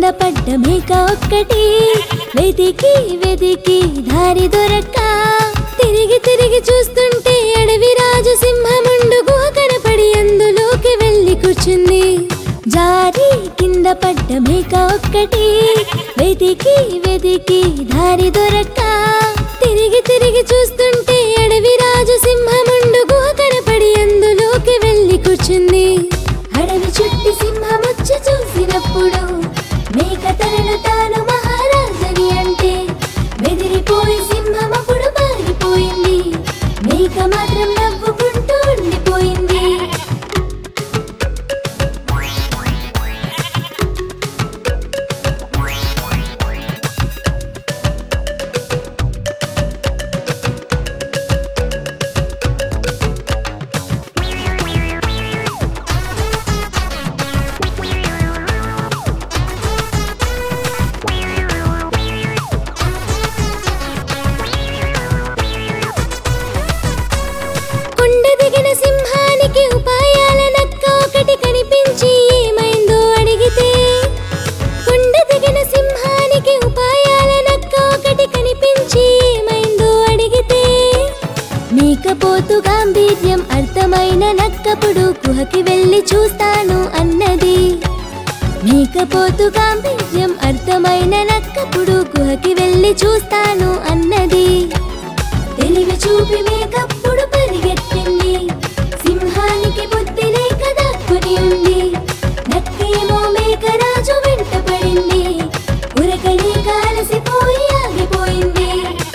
కింద పడ్డ మేక ఒక్కటి వెతికి వెతికి దారి దొరక్క తిరిగి తిరిగి చూస్తుంటే అడవి రాజు సింహముండు గుహ కనపడి అందులోకి వెళ్ళి కూర్చుంది జారి కింద పడ్డ మేక ఒక్కటి వెతికి వెతికి దారి దొరక్క తిరిగి తిరిగి చూస్తుంటే అడవి రాజు సింహముండు గుహ కనపడి అందులోకి వెళ్ళి కూర్చుంది అడవి చుట్టి సింహమొచ్చి చూసినప్పుడు మేక తనను తాను మహారాజని అంటే బెదిరిపోయి సింహం అప్పుడు పారిపోయింది మేక మాత్రం నవ్వుకుంటూ ఉండిపోయింది కొండ దిగిన సింహానికి ఉపాయాల నక్క ఒకటి కనిపించి ఏమైందో అడిగితే కొండ దిగిన సింహానికి ఉపాయాల నక్క ఒకటి కనిపించి ఏమైందో అడిగితే మేకపోతు గాంభీర్యం అర్థమైన నక్కపుడు గుహకి వెళ్ళి చూస్తాను అన్నది మేకపోతు గాంభీర్యం అర్థమైన నక్కపుడు గుహకి వెళ్ళి చూస్తాను అన్నది తెలివి చూపి మేకప్పుడు పరిగెత్తింది సింహానికి బుద్ధి లేక దక్కుని ఉంది నక్కేమో మేకరాజు వెంట పడింది ఉరకనే కాలసిపోయి ఆగిపోయింది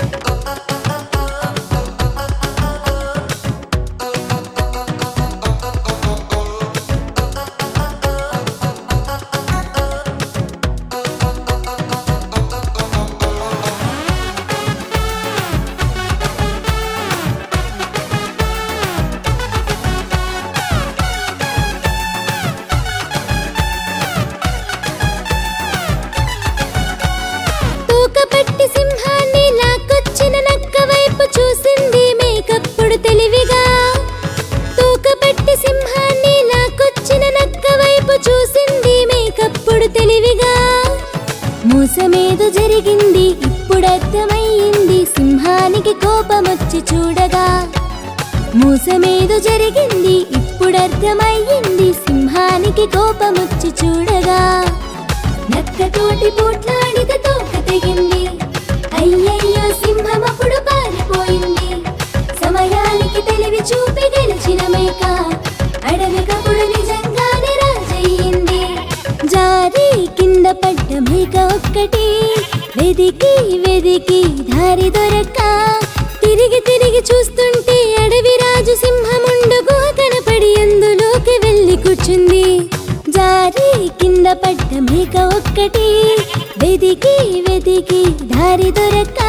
తూకపట్టి సింహాన్ని లాక్కొచ్చిన నక్క వైపు చూసింది మేకప్పుడు తెలివిగా తూకపట్టి సింహాన్ని లాక్కొచ్చిన నక్క వైపు చూసింది మేకప్పుడు తెలివిగా మోసమేదో జరిగింది ఇప్పుడు అర్థమయ్యింది సింహానికి కోపమొచ్చి చూడగా మోసమేదో జరిగింది ఇప్పుడు అర్థమయ్యింది సింహానికి కోపమొచ్చి చూడగా నక్కతోటి పోట్లాడితే తోక తెగింది అయ్యయ్యో సింహం అప్పుడు పారిపోయింది సమయానికి తెలివి చూపి గెలిచిన మేక అడవికప్పుడు నిజంగానే రాజయ్యింది జారి కింద పడ్డ మేక ఒక్కటి వెదికి వెదికి దారి దొరక్క తిరిగి తిరిగి చూస్తుంటే అడవి రాజు సింహముండు గుహ కనపడి అందులోకి వెళ్ళి కూర్చుంది జారి కింద పడ్డ మేక ఒక్కటి వెదికి వెదికి దారి దొరక్క